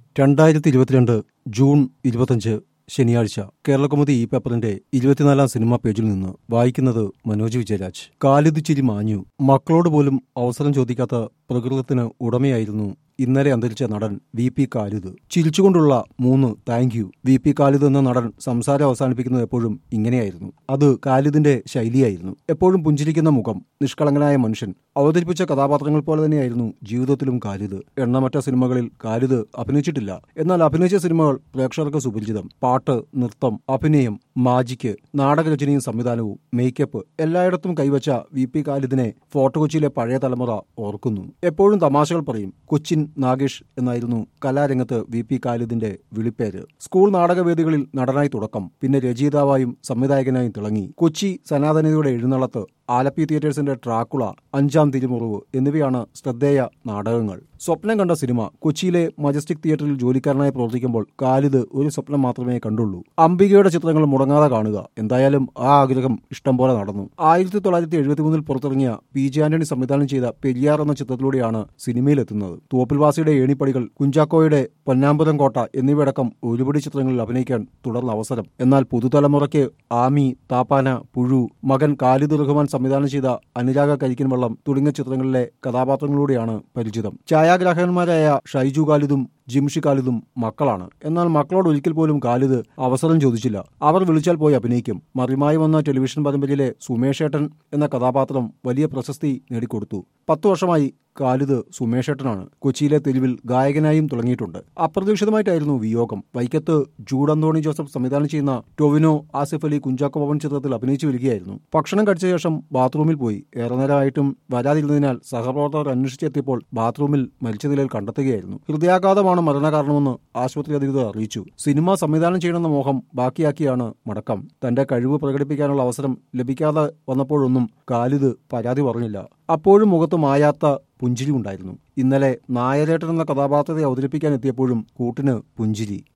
രണ്ടായിരത്തി ഇരുപത്തിരണ്ട് ജൂൺ ഇരുപത്തഞ്ച് ശനിയാഴ്ച കേരളകൗമുദി ഈ പേപ്പറിന്റെ ഇരുപത്തിനാലാം സിനിമാ പേജിൽ നിന്ന് വായിക്കുന്നത് മനോജ് വിജയരാജ് കാലിത് ചിരി മാഞ്ഞു മക്കളോട് പോലും അവസരം ചോദിക്കാത്ത പ്രകൃതത്തിന് ഉടമയായിരുന്നു ഇന്നലെ അന്തരിച്ച നടൻ വി പി കാലിദ് ചിരിച്ചുകൊണ്ടുള്ള മൂന്ന് thank you V P Khalid എന്ന നടൻ സംസാരം അവസാനിപ്പിക്കുന്നത് എപ്പോഴും ഇങ്ങനെയായിരുന്നു അത് കാലിദിന്റെ ശൈലിയായിരുന്നു എപ്പോഴും പുഞ്ചിരിക്കുന്ന മുഖം നിഷ്കളങ്കനായ മനുഷ്യൻ അവതരിപ്പിച്ച കഥാപാത്രങ്ങൾ പോലെ തന്നെയായിരുന്നു ജീവിതത്തിലും കാലിദ് എണ്ണമറ്റ സിനിമകളിൽ കാലിദ് അഭിനയിച്ചിട്ടില്ല എന്നാൽ അഭിനയിച്ച സിനിമകൾ പ്രേക്ഷകർക്ക് സുപരിചിതം പാട്ട് നൃത്തം അഭിനയം മാജിക്ക് നാടകരചനയും സംവിധാനവും മേക്കപ്പ് എല്ലായിടത്തും കൈവച്ച വി പി കാലിദിനെ ഫോർട്ട് കൊച്ചിയിലെ പഴയ തലമുറ ഓർക്കുന്നു എപ്പോഴും തമാശകൾ പറയും കൊച്ചിൻ നാഗേഷ് എന്നായിരുന്നു കലാരംഗത്ത് വി പി കാലിദിന്റെ വിളിപ്പേര് സ്കൂൾ നാടകവേദികളിൽ നടനായി തുടക്കം പിന്നെ രചയിതാവായും സംവിധായകനായും തിളങ്ങി കൊച്ചി സനാതനതയുടെ എഴുന്നള്ളത്ത് ആലപ്പി തിയേറ്റേഴ്സിന്റെ ട്രാക്കുള അഞ്ചാം തിരുമുറിവ് എന്നിവയാണ് ശ്രദ്ധേയ നാടകങ്ങൾ സ്വപ്നം കണ്ട സിനിമ കൊച്ചിയിലെ മജസ്റ്റിക് തിയേറ്ററിൽ ജോലിക്കാരനായി പ്രവർത്തിക്കുമ്പോൾ കാലിദ് ഒരു സ്വപ്നം മാത്രമേ കണ്ടുള്ളൂ അംബികയുടെ ചിത്രങ്ങൾ മുടങ്ങാതെ കാണുക എന്തായാലും ആ ആഗ്രഹം ഇഷ്ടം പോലെ നടന്നു ആയിരത്തി തൊള്ളായിരത്തി എഴുപത്തിമൂന്നിൽ പുറത്തിറങ്ങിയ പി ജെ ആന്റണി സംവിധാനം ചെയ്ത പെരിയാർ എന്ന ചിത്രത്തിലൂടെയാണ് സിനിമയിലെത്തുന്നത് തോപ്പിൽവാസിയുടെ ഏണിപ്പടികൾ കുഞ്ചാക്കോയുടെ പൊന്നാമ്പുരം കോട്ട എന്നിവയടക്കം ഒരുപടി ചിത്രങ്ങളിൽ അഭിനയിക്കാൻ തുടർന്ന അവസരം എന്നാൽ പുതുതലമുറയ്ക്ക് ആമി താപ്പാന പുഴു മകൻ കാലിദ് റഹ്മാൻ സംവിധാനം ചെയ്ത അനുരാഗ കരിക്കിൻ വെള്ളം തുടങ്ങിയ ചിത്രങ്ങളിലെ കഥാപാത്രങ്ങളിലൂടെയാണ് പരിചിതം ഛായാഗ്രാഹകന്മാരായ ഷൈജു കാലിദും ജിംഷി കാലിദും മക്കളാണ് എന്നാൽ മക്കളോട് ഒരിക്കൽ പോലും കാലിദ് അവസരം ചോദിച്ചില്ല അവർ വിളിച്ചാൽ പോയി അഭിനയിക്കും മറിമായി വന്ന ടെലിവിഷൻ പരമ്പരയിലെ സുമേഷേട്ടൻ എന്ന കഥാപാത്രം വലിയ പ്രശസ്തി നേടിക്കൊടുത്തു പത്തു വർഷമായി കാലിദ് സുമേഷേട്ടനാണ് കൊച്ചിയിലെ തെരുവിൽ ഗായകനായും തുടങ്ങിയിട്ടുണ്ട് അപ്രതീക്ഷിതമായിട്ടായിരുന്നു വിയോഗം വൈക്കത്ത് ജൂഡ് അന്തോണി ജോസഫ് സംവിധാനം ചെയ്യുന്ന ടൊവിനോ ആസിഫ് അലി കുഞ്ചാക്കോ ഭവൻ ചിത്രത്തിൽ അഭിനയിച്ചു വരികയായിരുന്നു ഭക്ഷണം കഴിച്ച ശേഷം ബാത്റൂമിൽ പോയി ഏറെ നേരമായിട്ടും വരാതിരുന്നതിനാൽ സഹപ്രവർത്തകർ അന്വേഷിച്ചെത്തിയപ്പോൾ ബാത്റൂമിൽ മരിച്ച നിലയിൽ കണ്ടെത്തുകയായിരുന്നു ഹൃദയാഘാതമാണ് മരണകാരണമെന്ന് ആശുപത്രി അധികൃതർ അറിയിച്ചു സിനിമ സംവിധാനം ചെയ്യണമെന്ന മോഹം ബാക്കിയാക്കിയാണ് മടക്കം തന്റെ കഴിവ് പ്രകടിപ്പിക്കാനുള്ള അവസരം ലഭിക്കാതെ വന്നപ്പോഴൊന്നും കാലിദ് പരാതി പറഞ്ഞില്ല അപ്പോഴും മുഖത്ത് മായാത്ത പുഞ്ചിരി ഉണ്ടായിരുന്നു ഇന്നലെ നായരേട്ടൻ എന്ന കഥാപാത്രത്തെ അവതരിപ്പിക്കാൻ എത്തിയപ്പോഴും കൂട്ടിന് പുഞ്ചിരി